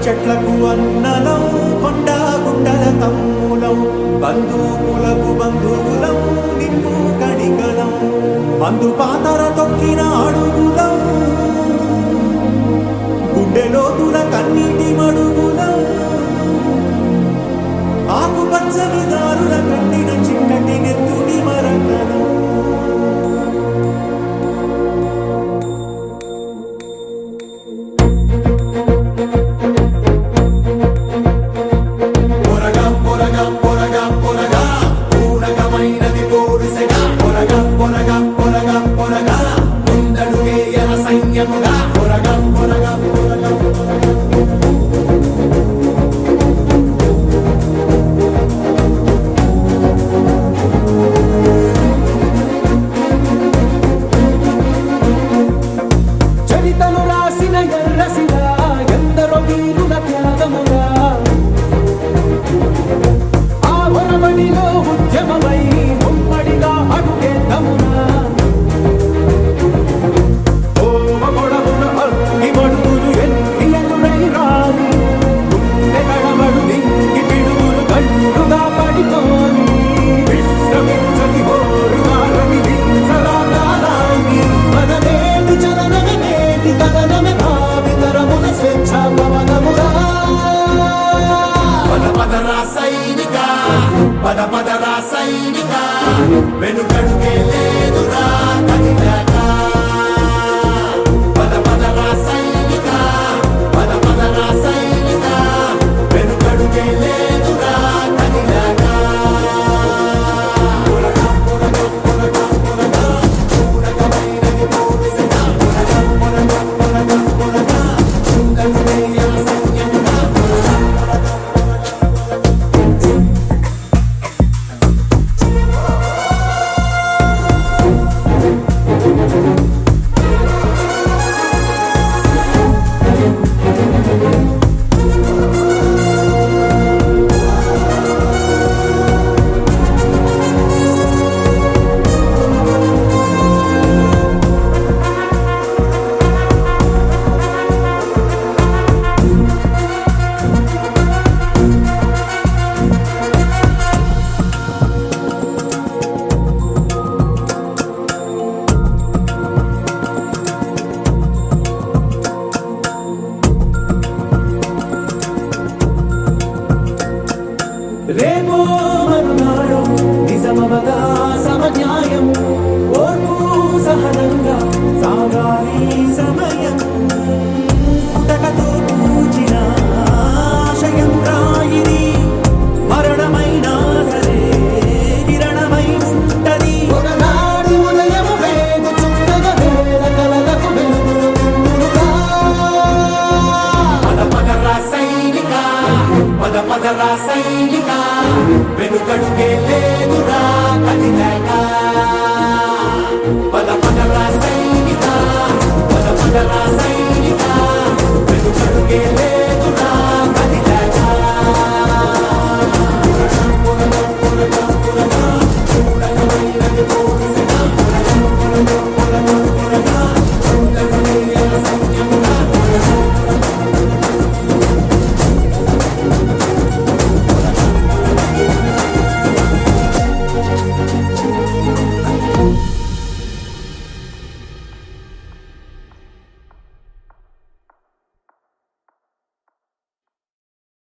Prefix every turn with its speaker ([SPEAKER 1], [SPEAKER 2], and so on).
[SPEAKER 1] చెట్లకు అన్నలం కొండ గుండల తమ్ములం బంధువులకు బంధువులం నిప్పు కణికలం మందు పాతర తొక్కిన అడుగులం గుండెలోతుల కన్నీటి మడుగులం ఆకుపచ్చని దారుల కట్టిన చిక్కటి నెత్తుని మరకలం పొరగా పొరగా పొరగా పొరగా పూరకమైనది పోరుసెగా పొరగా పొరగా పొరగా పొరగా ముందడుగే ఎన సైన్యముగా పొరగా పొరగా పొరగా పొరగా
[SPEAKER 2] చరితలు రాసిన ఎర్రసిరా ఎందరో వీరుల త్యాగమురా ఆ వరవడిలో ఉద్యమమై ఉమ్మడిగా అడుగేద్దమురా ఓమ పొడవున అగ్గి మడుగులు ఎన్ని ఎదురై రాని గుండె కడబడు నింగి పిడుగులు గండుగా పడిపోని విశ్రమించని హోరుగాలని దించలా కాలాన్ని మనదేటి చలనమే నేటి కథనమే భావితరముల స్వేచ్ఛా పవనమురా
[SPEAKER 1] పద పదరా సైనిక పద పదరా సైనిక వెనుకడుగే